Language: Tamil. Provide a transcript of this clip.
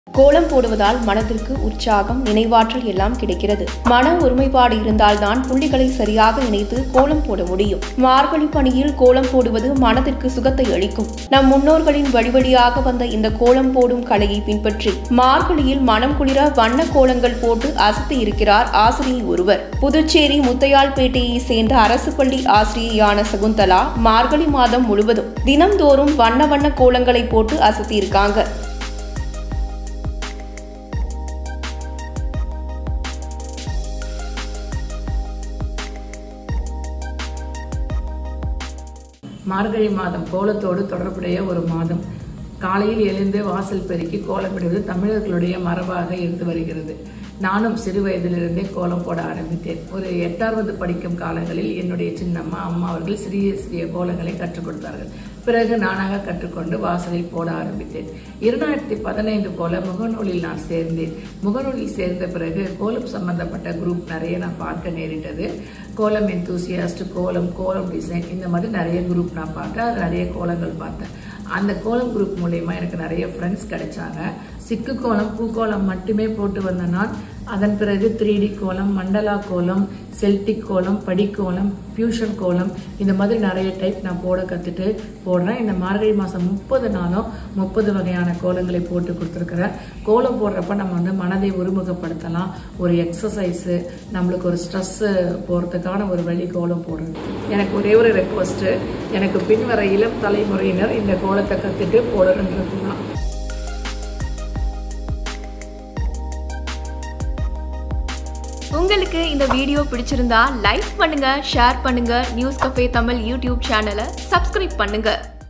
கோலம் போடுவதால் மனதிற்கு உற்சாகம் நினைவாற்றல் எல்லாம் கிடைக்கிறது மன ஒருமைப்பாடு இருந்தால்தான் புள்ளிகளை சரியாக இணைத்து கோலம் போட முடியும் மார்கழி பணியில் கோலம் போடுவது மனதிற்கு சுகத்தை அளிக்கும் நம் முன்னோர்களின் வழிவழியாக வந்த இந்த கோலம் போடும் கலையை பின்பற்றி மார்கழியில் மனம் குளிர வண்ண கோலங்கள் போட்டு அசத்தி இருக்கிறார் ஆசிரியை ஒருவர் புதுச்சேரி முத்தையால்பேட்டையை சேர்ந்த அரசு பள்ளி ஆசிரியையான சகுந்தலா மார்கழி மாதம் முழுவதும் தினம்தோறும் வண்ண வண்ண கோலங்களை போட்டு அசத்தி இருக்காங்க மார்கழி மாதம் கோலத்தோடு தொடர்புடைய ஒரு மாதம் காலையில் எழுந்து வாசல் பெருக்கி கோலமிடுவது தமிழர்களுடைய மரபாக இருந்து வருகிறது நானும் சிறு வயதிலிருந்தே கோலம் போட ஆரம்பித்தேன் ஒரு எட்டாவது படிக்கும் காலங்களில் என்னுடைய சின்னம்மா அம்மா அவர்கள் சிறிய சிறிய கோலங்களை கற்றுக் கொடுத்தார்கள் பிறகு நானாக கற்றுக்கொண்டு வாசலில் போட ஆரம்பித்தேன் இரண்டாயிரத்தி பதினைந்து போல முகநூலில் நான் சேர்ந்தேன் முகநூலில் சேர்ந்த பிறகு கோலம் சம்பந்தப்பட்ட குரூப் நிறைய நான் பார்க்க நேரிட்டது கோலம் எந்தூசியாஸ்ட் கோலம் கோலம் டிசைன் இந்த மாதிரி நிறைய குரூப் நான் பார்த்தேன் அது நிறைய கோலங்கள் பார்த்தேன் அந்த கோலம் குரூப் மூலயமா எனக்கு நிறைய ஃப்ரெண்ட்ஸ் கிடைச்சாங்க சிக்கு கோலம் பூக்கோலம் மட்டுமே போட்டு வந்த நான் அதன் பிறகு த்ரீ டி கோலம் மண்டலா கோலம் செல்டிக் கோலம் படிக்கோலம் ஃபியூஷன் கோலம் இந்த மாதிரி நிறைய டைப் நான் போட கற்றுட்டு போடுறேன் இந்த மார்கழி மாதம் முப்பது நாளும் முப்பது வகையான கோலங்களை போட்டு கொடுத்துருக்குறேன் கோலம் போடுறப்ப நம்ம வந்து மனதை ஒருமுகப்படுத்தலாம் ஒரு எக்ஸசைஸு நம்மளுக்கு ஒரு ஸ்ட்ரெஸ்ஸு போகிறதுக்கான ஒரு வழி கோலம் போடுறது எனக்கு ஒரே ஒரு ரெக்வஸ்ட்டு எனக்கு பின்வர இளம் தலைமுறையினர் இந்த கோலத்தை கற்றுட்டு போடணுன்றது தான் உங்களுக்கு இந்த வீடியோ பிடிச்சிருந்தா லைக் பண்ணுங்க ஷேர் பண்ணுங்க நியூஸ் கஃபே தமிழ் யூடியூப் சேனலை சப்ஸ்கிரைப் பண்ணுங்க